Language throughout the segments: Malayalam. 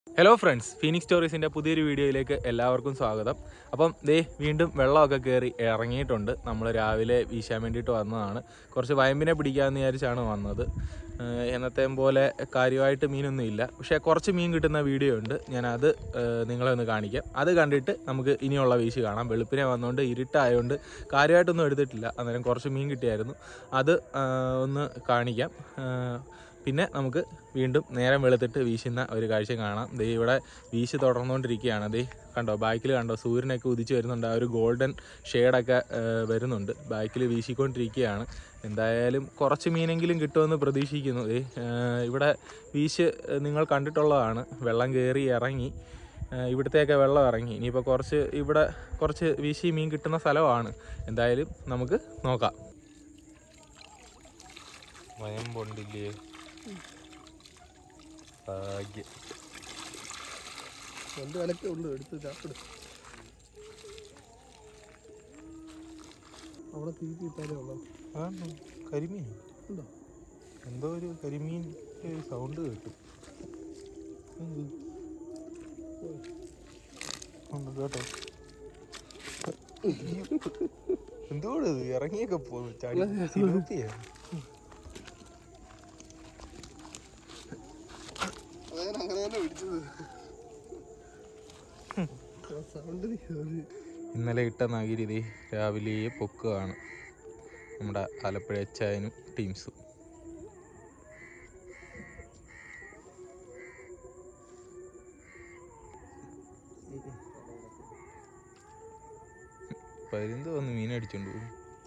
ഹലോ ഫ്രണ്ട്സ് ഫീനിക്സ് സ്റ്റോറീസിൻ്റെ പുതിയൊരു വീഡിയോയിലേക്ക് എല്ലാവർക്കും സ്വാഗതം അപ്പം ദേ വീണ്ടും വെള്ളമൊക്കെ കയറി ഇറങ്ങിയിട്ടുണ്ട് നമ്മൾ രാവിലെ വീശാൻ വേണ്ടിയിട്ട് വന്നതാണ് കുറച്ച് വയമ്പിനെ പിടിക്കാമെന്ന് വിചാരിച്ചാണ് വന്നത് ഏഹ് എന്നത്തെയും പോലെ കാര്യമായിട്ട് മീനൊന്നും ഇല്ല പക്ഷേ കുറച്ച് മീൻ കിട്ടുന്ന വീഡിയോ ഉണ്ട് ഞാനത് ഏഹ് നിങ്ങളെ ഒന്ന് കാണിക്കാം അത് കണ്ടിട്ട് നമുക്ക് ഇനിയുള്ള വീശ് കാണാം വെളുപ്പിനെ വന്നുകൊണ്ട് ഇരുട്ടായതുകൊണ്ട് കാര്യമായിട്ടൊന്നും എടുത്തിട്ടില്ല അന്നേരം കുറച്ച് മീൻ കിട്ടിയായിരുന്നു അത് ഏഹ് ഒന്ന് കാണിക്കാം ഏഹ് പിന്നെ നമുക്ക് വീണ്ടും നേരം വെളുത്തിട്ട് വീശുന്ന ഒരു കാഴ്ച കാണാം ദേ ഇവിടെ വീശ് തുടർന്നുകൊണ്ടിരിക്കുകയാണ് ദേ കണ്ടോ ബാക്കിൽ കണ്ടോ സൂര്യനൊക്കെ ഉദിച്ച് വരുന്നുണ്ട് ആ ഒരു ഗോൾഡൻ ഷെയ്ഡൊക്കെ വരുന്നുണ്ട് ബാക്കിൽ വീശിക്കൊണ്ടിരിക്കുകയാണ് എന്തായാലും കുറച്ച് മീനെങ്കിലും കിട്ടുമെന്ന് പ്രതീക്ഷിക്കുന്നു ദേ ഏഹ് ഇവിടെ വീശ് നിങ്ങൾ കണ്ടിട്ടുള്ളതാണ് വെള്ളം കയറി ഇറങ്ങി ഏഹ് ഇവിടത്തെയൊക്കെ വെള്ളം ഇറങ്ങി ഇനിയിപ്പോൾ കുറച്ച് ഇവിടെ കുറച്ച് വീശി മീൻ കിട്ടുന്ന സ്ഥലമാണ് എന്തായാലും നമുക്ക് നോക്കാം ഭയം പൊണ്ടില്ലേ ഭാഗ്യം രണ്ട് വിലക്കേ ഉള്ളൂ എടുത്ത് ചാപ്പിട് അവിടെ തീറ്റി ഇട്ടാലേ ഉള്ളൂ ആണോ കരിമീൻ ഉണ്ടോ എന്തോ ഒരു കരിമീൻ ഒരു സൗണ്ട് കേട്ടു എന്ത്? ഉണ്ട് കേട്ടോ എന്തോട് ഇത് ഇറങ്ങിയൊക്കെ പോകുന്നു ചാടി സിലോപ്പിയാ? അതാണ് അങ്ങനെ തന്നെ പിടിച്ചത് സൗണ്ട് ഇന്നലെ ഇട്ട നഗിരി ദേ രാവിലെ പൊക്കുകയാണ് നമ്മുടെ ആലപ്പുഴ അച്ചായനും ടീംസും പരുന്ത് വന്ന് മീൻ അടിച്ചോണ്ട് പോകും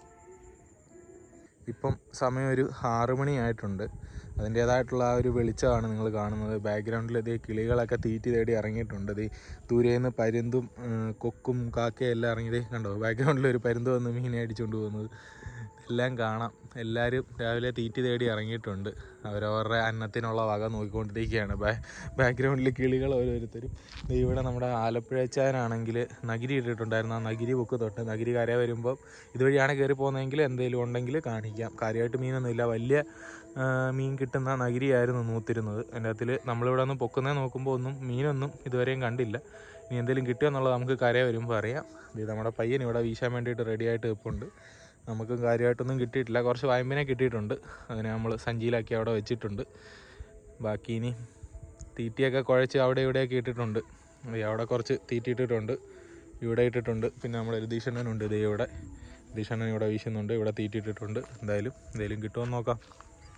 ഇപ്പം സമയം ഒരു ആറ് മണിയായിട്ടുണ്ട് അതിൻ്റേതായിട്ടുള്ള ആ ഒരു വെളിച്ചമാണ് നിങ്ങൾ കാണുന്നത് ബാക്ക്ഗ്രൗണ്ടിൽ ഇതേ കിളികളൊക്കെ തീറ്റി തേടി ഇറങ്ങിയിട്ടുണ്ട് ഇത് ദൂരേന്ന് പരുന്തും ഉം, കൊക്കും കാക്കയും എല്ലാം ഇറങ്ങിയതേ കണ്ടോ ബാക്ക്ഗ്രൗണ്ടിൽ ഒരു പരുന്ത് വന്ന് മീനെ അടിച്ചുകൊണ്ട് പോകുന്നത് എല്ലാം കാണാം എല്ലാവരും രാവിലെ തീറ്റി തേടി ഇറങ്ങിയിട്ടുണ്ട് അവരവരുടെ അന്നത്തിനുള്ള വക നോക്കിക്കൊണ്ടിരിക്കുകയാണ് ബാ ബാക്ക്ഗ്രൗണ്ടിൽ കിളികൾ ഓരോരുത്തരും ദേ ഇവിടെ നമ്മുടെ ആലപ്പുഴച്ചാനാണെങ്കിൽ നഗിരി ഇട്ടിട്ടുണ്ടായിരുന്നു ആ നഗിരി ബുക്ക് തൊട്ട് നഗിരി കര വരുമ്പോൾ ഇതുവഴിയാണ് കയറി പോകുന്നതെങ്കിൽ എന്തെങ്കിലും ഉണ്ടെങ്കിൽ കാണിക്കാം കാര്യമായിട്ട് മീനൊന്നുമില്ല വലിയ ആ, മീൻ കിട്ടുന്ന നഗരിയായിരുന്നു നൂത്തിരുന്നത് അതിൻ്റെ അകത്തിൽ നമ്മളിവിടെ നിന്ന് പൊക്കുന്നത് നോക്കുമ്പോൾ ഒന്നും മീനൊന്നും ഇതുവരെയും കണ്ടില്ല ഇനി എന്തെങ്കിലും കിട്ടുമോ എന്നുള്ളത് നമുക്ക് കര വരുമ്പോൾ അറിയാം ഇത് നമ്മുടെ പയ്യൻ ഇവിടെ വീശാൻ വേണ്ടിയിട്ട് റെഡിയായിട്ട് നിൽപ്പുണ്ട് നമുക്ക് കാര്യമായിട്ടൊന്നും കിട്ടിയിട്ടില്ല കുറച്ച് വയമ്പിനെ കിട്ടിയിട്ടുണ്ട് അതിനെ നമ്മൾ സഞ്ചിയിലാക്കി അവിടെ വെച്ചിട്ടുണ്ട് ബാക്കി ഇനി തീറ്റിയൊക്കെ കുഴച്ച് അവിടെ ഇവിടെയൊക്കെ ഇട്ടിട്ടുണ്ട് ദേ അവിടെ കുറച്ച് തീറ്റി ഇട്ടിട്ടുണ്ട് ഇവിടെ ഇട്ടിട്ടുണ്ട് പിന്നെ നമ്മുടെ രതീഷണ്ണനുണ്ട് ഇതേ ഇവിടെ രതീഷണ്ണൻ ഇവിടെ വീശുന്നുണ്ട് ഇവിടെ തീറ്റി ഇട്ടിട്ടുണ്ട് എന്തായാലും എന്തെങ്കിലും കിട്ടുമോ എന്ന് നോക്കാം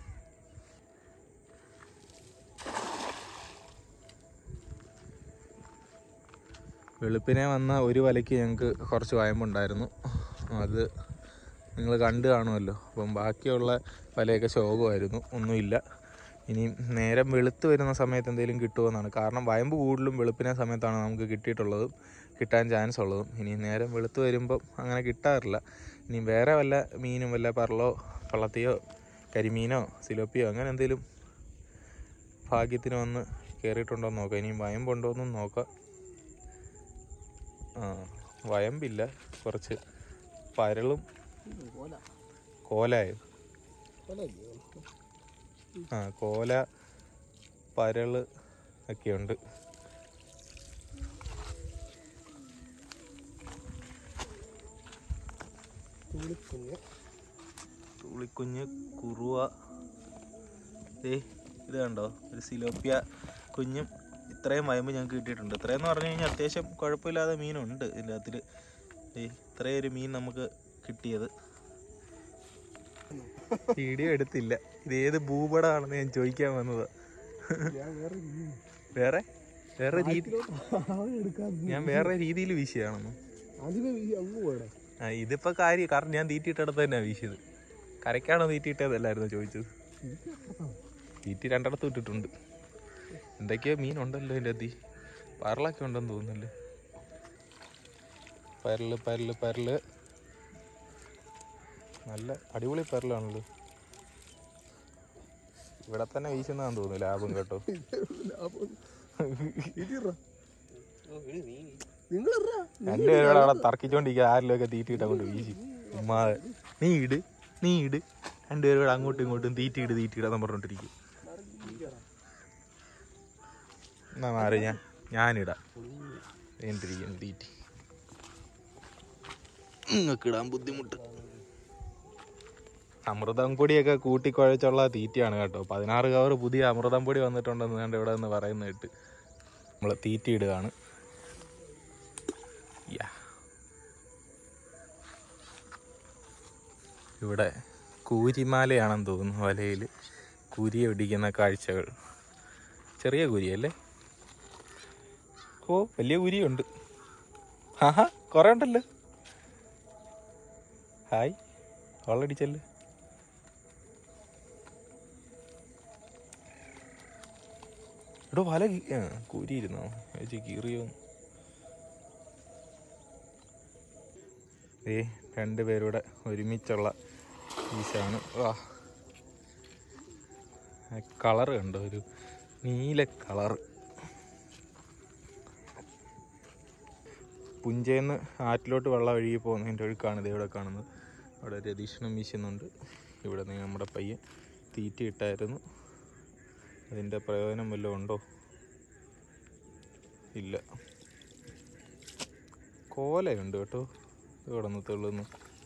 വെളുപ്പിനെ വന്ന ഒരു വലയ്ക്ക് ഞങ്ങൾക്ക് കുറച്ച് വയമ്പുണ്ടായിരുന്നു അത് നിങ്ങൾ കണ്ടു കാണുമല്ലോ അപ്പം ബാക്കിയുള്ള വലയൊക്കെ ശോകമായിരുന്നു ഒന്നുമില്ല ഇനി നേരം വെളുത്ത് വരുന്ന സമയത്ത് എന്തെങ്കിലും കിട്ടുമെന്നാണ് കാരണം വയമ്പ് കൂടുതലും വെളുപ്പിനെ സമയത്താണ് നമുക്ക് കിട്ടിയിട്ടുള്ളതും കിട്ടാൻ ചാൻസ് ഉള്ളതും ഇനി നേരം വെളുത്ത് വരുമ്പം അങ്ങനെ കിട്ടാറില്ല ഇനി വേറെ വല്ല മീനും വല്ല പറളോ പള്ളത്തിയോ കരിമീനോ സിലോപ്പിയോ അങ്ങനെ എന്തെങ്കിലും ഭാഗ്യത്തിന് വന്ന് കയറിയിട്ടുണ്ടോ എന്ന് നോക്കാം ഇനി വയമ്പുണ്ടോ എന്നും നോക്കാം ആ വയമ്പില്ല കുറച്ച് പരളും പോല കോലായോ പോല ആ കോല പരള് ഒക്കെയുണ്ട് തുള്ളിക്കുഞ്ഞ് തുള്ളിക്കുഞ്ഞ് കുറുവ ഏ ഇത് കണ്ടോ ഒരു സിലോപ്പിയ കുഞ്ഞും ഇത്രയും വയമ്പ് ഞങ്ങൾക്ക് കിട്ടിയിട്ടുണ്ട് ഇത്രയും എന്ന് പറഞ്ഞു കഴിഞ്ഞാൽ അത്യാവശ്യം കുഴപ്പമില്ലാതെ മീനുണ്ട് ഇതിൻ്റെ അകത്തിൽ ഏ ഇത്രയും ഒരു മീൻ നമുക്ക് കിട്ടിയത് വീഡിയോ എടുത്തില്ല ഇത് ഏത് ഭൂപടമാണെന്ന് ഞാൻ ചോദിക്കാൻ വന്നത് ഞാൻ വേറെ രീതി- വേറെ വേറെ രീതി ആദ്യം എടുക്കാൻ ഞാൻ വേറെ രീതിയിൽ വീശിയാണെന്ന് ആദ്യമേ ഈ അങ്ങ് പോയടാ ആ ഇതിപ്പോ കാര്യം കാരണം ഞാൻ തീറ്റിയിട്ടടുത്ത് തന്നെയാണ് വീശിയത് കരയ്ക്കാണോ തീറ്റിയിട്ടതല്ലായിരുന്നു ചോദിച്ചത് തീറ്റി രണ്ടിടത്ത് ഇട്ടിട്ടുണ്ട് എന്തൊക്കെയോ മീനുണ്ടല്ലോ എൻ്റെ അതി പരലൊക്കെ ഉണ്ടെന്ന് തോന്നുന്നില്ലേ പരല് പരല് പരല് നല്ല അടിപൊളി പരലാണല്ലോ ഇവിടെ തന്നെ വീശുന്നതാന്ന് തോന്നുന്നു ലാഭം കേട്ടോ നിങ്ങളെറാ രണ്ടുപേരും അവിടെ തർക്കിച്ചോണ്ടിരിക്കുക ആരിലും ഒക്കെ തീറ്റിയിട്ട് അങ്ങോട്ട് വീശി ഉമ്മാ നീ ഇട് നീ ഇട് രണ്ടുപേരും കൂടെ അങ്ങോട്ടും ഇങ്ങോട്ടും തീറ്റിയിട് തീറ്റിയിടാന്ന് പറഞ്ഞോണ്ടിരിക്കും എന്നാ മാറി ഞാൻ ഞാനിടാം വേണ്ടിരിക്കുന്നു തീറ്റി നിങ്ങൾക്ക് ഇടാൻ ബുദ്ധിമുട്ട് അമൃതം പൊടിയൊക്കെ കൂട്ടിക്കുഴച്ചുള്ള തീറ്റയാണ് കേട്ടോ പതിനാറ് കവർ പുതിയ അമൃതം പൊടി വന്നിട്ടുണ്ടെന്ന് കണ്ട് ഇവിടെ നിന്ന് പറയുന്ന കേട്ട് നമ്മൾ തീറ്റ ഇടുകയാണ് യാ. ഇവിടെ കൂരിമാലയാണെന്ന് തോന്നുന്നു വലയിൽ കുരി ഒടിക്കുന്ന കാഴ്ചകൾ ചെറിയ കുരിയല്ലേ ഓ വലിയ കുരിയുണ്ട് ആഹാ കുറേ ഉണ്ടല്ലോ ഹായ് വള്ളടിച്ചല്ലേ എടോ വല കീ- ആ, കുരിയിരുന്നോ ചേച്ചി കീറിയോ ഏ രണ്ടുപേരുടെ ഒരുമിച്ചുള്ള പീസാണ് വാ കളറ് കണ്ടോ ഒരു നീല കളറ് പുഞ്ചേന്ന് ആറ്റിലോട്ട് വെള്ളം ഒഴുകി പോകുന്നതിൻ്റെ ഒഴുക്കാണ് ഇത് ഇവിടെ കാണുന്നത് അവിടെ രതീഷണം വീശുന്നുണ്ട് ഇവിടെ നിന്ന് നമ്മുടെ പയ്യൻ തീറ്റ ഇട്ടായിരുന്നു അതിൻ്റെ പ്രയോജനം വല്ലതും ഉണ്ടോ ഇല്ല കോലയുണ്ട് കേട്ടോ ഇത് കിടന്ന് തെള്ളുന്നു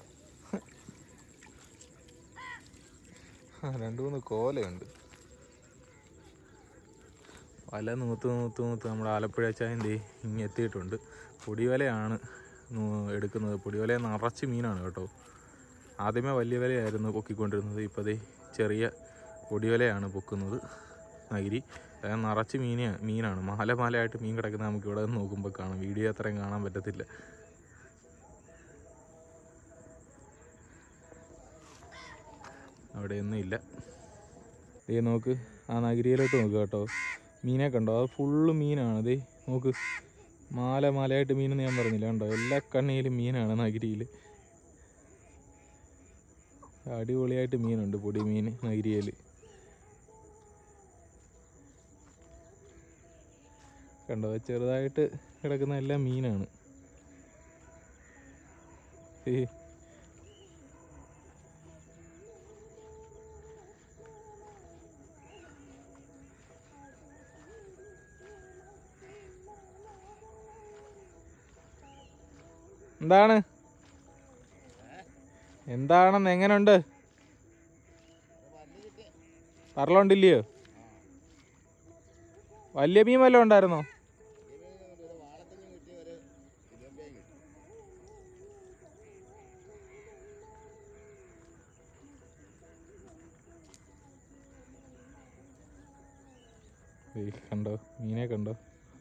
ആ, രണ്ട് മൂന്ന് കോലയുണ്ട് വല നൂത്ത് നൂത്ത് നൂത്ത് നമ്മുടെ ആലപ്പുഴ ചായൻ്റെ ഇങ്ങ് എത്തിയിട്ടുണ്ട് പൊടിവലയാണ് നൂ- എടുക്കുന്നത് പൊടിവല നിറച്ച് മീനാണ് കേട്ടോ ആദ്യമേ വലിയ വലയായിരുന്നു പൊക്കിക്കൊണ്ടിരുന്നത് ഇപ്പോൾ ദേ ചെറിയ പൊടിവലയാണ് പൊക്കുന്നത് നഗരി അത് നിറച്ച് മീന മീനാണ് മാല മാലയായിട്ട് മീൻ കിടക്കുന്നത് നമുക്ക് ഇവിടെ നിന്ന് നോക്കുമ്പോൾ കാണാം വീഡിയോ അത്രയും കാണാൻ പറ്റത്തില്ല അവിടെയൊന്നും ഇല്ല ദേ നോക്ക് ആ നഗരിയിലോട്ട് നോക്ക് കേട്ടോ മീനെ കണ്ടോ അത് ഫുള്ള് മീനാണ് ദേ നോക്ക് മാല മാലയായിട്ട് മീനെന്ന് ഞാൻ പറഞ്ഞില്ല കണ്ടോ എല്ലാ കണ്ണിയിലും മീനാണ് നഗരിയിൽ അടിപൊളിയായിട്ട് മീനുണ്ട് പൊടി മീൻ നഗരിയിൽ കണ്ടോ ചെറുതായിട്ട് കിടക്കുന്ന എല്ലാം മീനാണ് ഏ എന്താണ് എന്താണെന്ന് എങ്ങനുണ്ട് പറലുണ്ടില്ലയോ വലിയ മീൻ വല്ലതും ഉണ്ടായിരുന്നോ ഏയ് കണ്ടോ മീനെ കണ്ടോ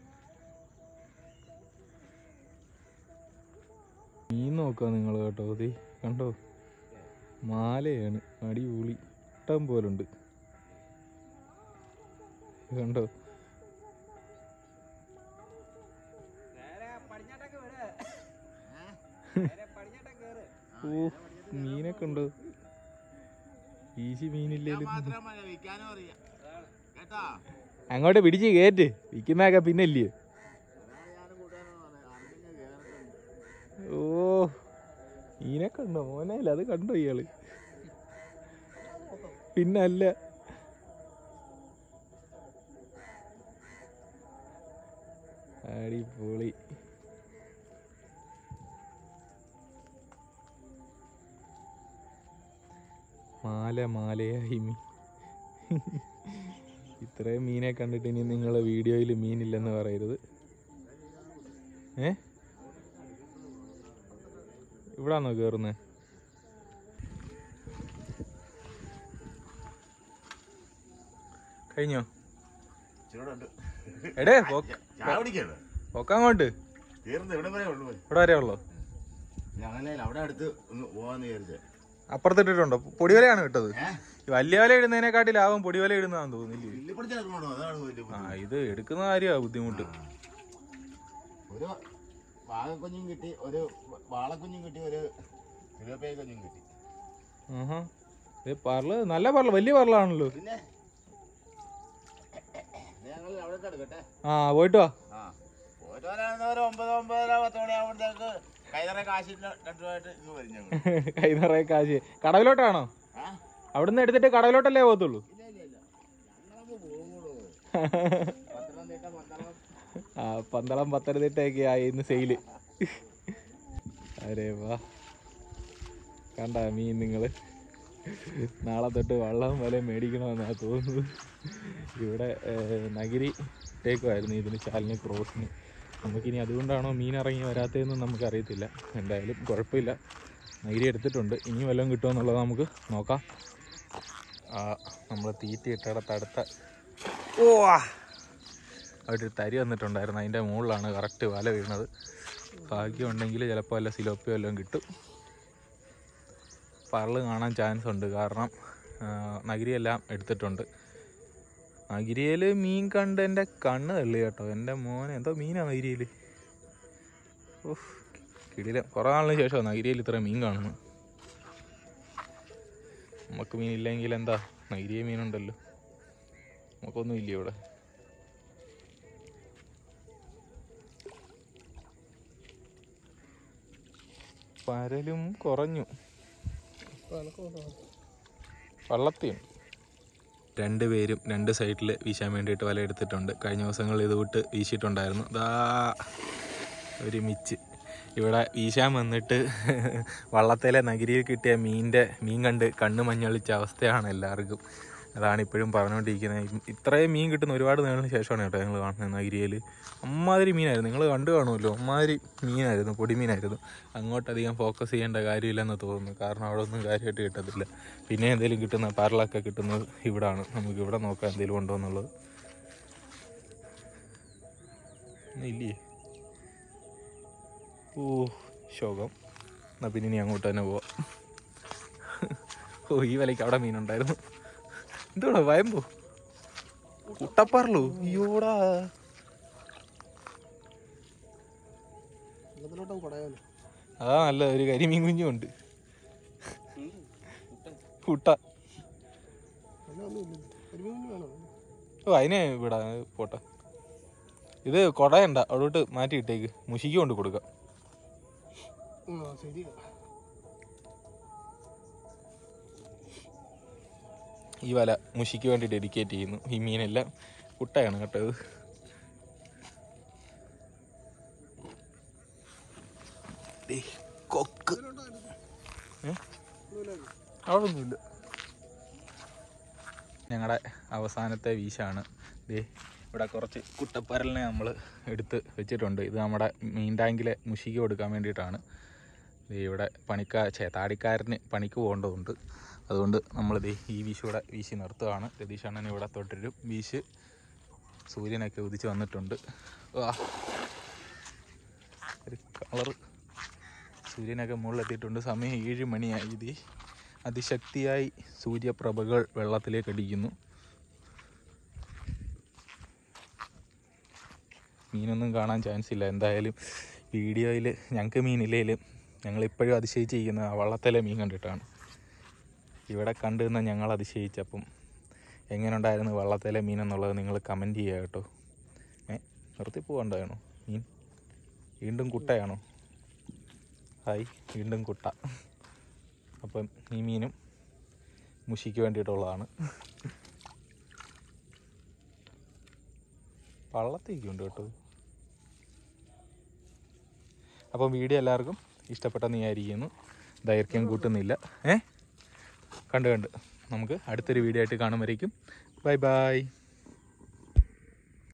മീൻ നോക്കുക നിങ്ങൾ കേട്ടോ ഇത് കണ്ടോ മാലയാണ് അടിപൊളി ഇഷ്ടം പോലുണ്ട് ഇത് കണ്ടോ ഓ മീനൊക്കെ ഉണ്ടോ ഈശി മീനില്ലേലും അങ്ങോട്ട് പിടിച്ച് കയറ്റ് വിൽക്കുന്നതൊക്കെ പിന്നെ ഇല്ലയോ ഓ മീനെ കണ്ടോ മോനല്ല അത് കണ്ടോ ഇയാള് പിന്നല്ല അടിപൊളി മാല മാലയായി മീൻ ഇത്രയും മീനെ കണ്ടിട്ട് ഇനി നിങ്ങൾ വീഡിയോയിൽ മീനില്ലെന്ന് പറയരുത് ഏ ഇവിടാന്നോ കേറുന്നേ കഴിഞ്ഞോ എടേ പോക്ക- ചായ കുടിക്കല്ലോ പോക്കങ്ങോട്ട് തീർന്ന് ഇവിടെ വരെ ഉള്ളു ഇവിടെ വരെ ഉള്ളോ ഞങ്ങളെ അവിടെ അടുത്ത് ഒന്ന് പോവാന്ന് വിചാരിച്ചേ അപ്പുറത്തിട്ടിട്ടുണ്ടോ പൊടിവലയാണ് കിട്ടത് ഏഹ് ഈ വലിയ വല ഇടുന്നതിനെക്കാട്ടി ലാഭം പൊടിവല ഇടുന്നതാന്ന് തോന്നില്ലേ വില്ലിപ്പിടിച്ച് ഇറങ്ങണോ അതാണ് വലിയ ആ ബുദ്ധിമുട്ട്. ഇത് എടുക്കുന്ന കാര്യമാണ് ബുദ്ധിമുട്ട് ഒരു വാഗക്കുഞ്ഞും കിട്ടി ഒരു വാളക്കുഞ്ഞും കിട്ടി ഒരു തിരുവപ്പയ കുഞ്ഞും കിട്ടി ആഹാ ഇത് പറല് നല്ല പറല് വലിയ പറലാണല്ലോ പിന്നെ ഞങ്ങൾ അവിടെ എടുക്കട്ടെ ആ പോയിട്ട് വാ ആ പോയിട്ട് വരാൻ ഒരു ഒമ്പത് ഒമ്പതര പത്ത് മണിയാകുമ്പോഴത്തേക്ക് കൈതറ കാശിന്റെ രണ്ടുമായിട്ട് ഇങ്ങ് വരും ഞങ്ങൾ കൈ നിറയെ കാശ് കടവിലോട്ടാണോ ആ അവിടുന്ന് എടുത്തിട്ട് കടവിലോട്ടല്ലേ പോകത്തുള്ളൂ ഇല്ല ഇല്ല ഇല്ല ഞങ്ങളങ്ങ് പോകുള്ളൂ പത്തനംതിട്ട ആ പന്തളം പത്തനംതിട്ടയൊക്കെ ആയി ഇന്ന് സെയില് അരേ വാ കണ്ട മീൻ നിങ്ങൾ നാളെ തൊട്ട് വള്ളം വല മേടിക്കണമെന്നാണ് തോന്നുന്നത് ഇവിടെ ഏർ, നഗരി ടേക്കുമായിരുന്നു ഇതിന് ചാലിന് ക്രോസിന് നമുക്കിനി അതുകൊണ്ടാണോ മീൻ ഇറങ്ങി വരാത്തതെന്ന് നമുക്കറിയത്തില്ല എന്തായാലും കുഴപ്പമില്ല നഗരി എടുത്തിട്ടുണ്ട് ഇനി വല്ലതും കിട്ടുമോ എന്നുള്ളത് നമുക്ക് നോക്കാം ആ നമ്മൾ തീറ്റ ഇട്ടിടത്ത് അടുത്ത ഓ അവിടെ ഒരു തരി വന്നിട്ടുണ്ടായിരുന്നു അതിൻ്റെ മുകളിലാണ് കറക്റ്റ് വല വീണത് ഭാഗ്യമുണ്ടെങ്കിൽ ചിലപ്പോൾ വല്ല സിലോപ്പിയോ വല്ലതും കിട്ടും പറള് കാണാൻ ചാൻസ് ഉണ്ട് കാരണം ആ, നഗരിയെല്ലാം എടുത്തിട്ടുണ്ട് നഗരിയിൽ മീൻ കണ്ട് എൻ്റെ കണ്ണ് തള്ളി കേട്ടോ എൻ്റെ മോനെ എന്തോ മീനാണ് നഗരിയിൽ ഓഹ് കിടിലം കുറേ നാളിന് ശേഷം നഗരിയിൽ ഇത്ര മീൻ കാണുന്നു നമുക്ക് മീൻ ഇല്ലെങ്കിൽ എന്താ നഗരിയ മീനുണ്ടല്ലോ നമുക്കൊന്നും ഇല്ല ഇവിടെ പരലും കുറഞ്ഞു വള്ളത്തിയുണ്ട് രണ്ടുപേരും രണ്ട് സൈഡിൽ വീശാൻ വേണ്ടിയിട്ട് വല എടുത്തിട്ടുണ്ട് കഴിഞ്ഞ ദിവസങ്ങളിൽ ഇത് വിട്ട് വീശിയിട്ടുണ്ടായിരുന്നു ദാ ഒരു മിച്ച് ഇവിടെ വീശാൻ വന്നിട്ട് വള്ളത്തിലെ നഗരിയിൽ കിട്ടിയ മീനിൻ്റെ മീൻ കണ്ട് കണ്ണ് മഞ്ഞളിച്ച അവസ്ഥയാണ് എല്ലാവർക്കും അതാണ് ഇപ്പോഴും പറഞ്ഞുകൊണ്ടിരിക്കുന്നത് ഇത്രയും മീൻ കിട്ടുന്ന ഒരുപാട് നാളിന് ശേഷമാണ് കേട്ടോ ഞങ്ങൾ കാണുന്നത് നഗരിയിൽ അമ്മാതിരി മീനായിരുന്നു നിങ്ങൾ കണ്ടു കാണുമല്ലോ അമ്മാതിരി മീനായിരുന്നു പൊടിമീനായിരുന്നു അങ്ങോട്ടധികം ഫോക്കസ് ചെയ്യേണ്ട കാര്യമില്ലെന്ന് തോന്നുന്നു കാരണം അവിടെ ഒന്നും കാര്യമായിട്ട് കിട്ടത്തില്ല പിന്നെ എന്തെങ്കിലും കിട്ടുന്ന പരലൊക്കെ കിട്ടുന്നത് ഇവിടാണ് നമുക്ക് ഇവിടെ നോക്കാം എന്തെങ്കിലും ഉണ്ടോ എന്നുള്ളത് ഒന്നും ഇല്ലേ ഓ ശോകം എന്നാ പിന്നെ ഇനി അങ്ങോട്ട് തന്നെ പോവാം ഓ ഈ വിലയ്ക്ക് അവിടെ മീനുണ്ടായിരുന്നു എന്തോടാ വയമ്പോ കുട്ടപ്പാറലോ അയ്യോടാ വെള്ളത്തിലോട്ടും കുടയാലോ അതാ നല്ല ഒരു കരിമീൻ കുഞ്ഞും ഉണ്ട് കുട്ട അതിനൊന്നുമില്ല ഒരു മീൻ വേണോ ഓ അതിനെ വിടാ പോട്ടെ ഇത് കൊടയണ്ട അവിടോട്ട് മാറ്റി ഇട്ടേക്ക് മുഷിക്ക് കൊണ്ട് കൊടുക്കാം ആ ശരി ഈ വല മുഷിക്ക് വേണ്ടി ഡെഡിക്കേറ്റ് ചെയ്യുന്നു ഈ മീനെല്ലാം കുട്ടയാണ് കേട്ടോ ഇത് ദേ, കൊക്ക് ഏ? അവിടെ ഒന്നുമില്ല ഞങ്ങളുടെ അവസാനത്തെ വീശാണ് ദേ ഇവിടെ കുറച്ച് കുട്ടപ്പരലിനെ നമ്മൾ എടുത്ത് വെച്ചിട്ടുണ്ട് ഇത് നമ്മുടെ മീൻ ടാങ്കിലെ മുഷിക്ക് കൊടുക്കാൻ വേണ്ടിയിട്ടാണ് ദേ ഇവിടെ പണിക്കാർ ചേ താടിക്കാരന് പണിക്ക് പോകേണ്ടതുണ്ട് അതുകൊണ്ട് നമ്മൾ ദേ ഈ വീശ് ഇവിടെ വീശി നിർത്തുകയാണ് രതീഷ് അണ്ണൻ ഇവിടെ തൊട്ടൊരു വീശ് സൂര്യനൊക്കെ ഉദിച്ച് വന്നിട്ടുണ്ട് വാ ഒരു കളറ് സൂര്യനൊക്കെ മുകളിലെത്തിയിട്ടുണ്ട് സമയം ഏഴ് മണിയായി ഇത് അതിശക്തിയായി സൂര്യപ്രഭകൾ വെള്ളത്തിലേക്ക് അടിക്കുന്നു മീനൊന്നും കാണാൻ ചാൻസ് ഇല്ല എന്തായാലും വീഡിയോയിൽ ഞങ്ങൾക്ക് മീനില്ലേലും ഞങ്ങളിപ്പോഴും അതിശയിച്ചിരിക്കുന്നത് ആ വള്ളത്തിലെ മീൻ കണ്ടിട്ടാണ് ഇവിടെ കണ്ടുനിന്ന ഞങ്ങൾ അതിശയിച്ചപ്പം എങ്ങനെ ഉണ്ടായിരുന്നു വള്ളത്തിലെ മീൻ എന്നുള്ളത് നിങ്ങൾ കമൻറ്റ് ചെയ്യുക കേട്ടോ ഏ നിർത്തി പോകണ്ടാണോ മീൻ വീണ്ടും കുട്ടയാണോ ഹായ് വീണ്ടും കുട്ട അപ്പം ഈ മീനും മുഷിക്ക് വേണ്ടിയിട്ടുള്ളതാണ് വള്ളത്തേക്കുണ്ട് കേട്ടോ അപ്പം വീഡിയോ എല്ലാവർക്കും ഇഷ്ടപ്പെട്ടെന്ന് വിചാരിക്കുന്നു ദൈർഘ്യം കൂട്ടുന്നില്ല ഏ കണ്ട് കണ്ട് നമുക്ക് അടുത്തൊരു വീഡിയോ ആയിട്ട് കാണുമ്പോഴേക്കും ബൈ ബൈ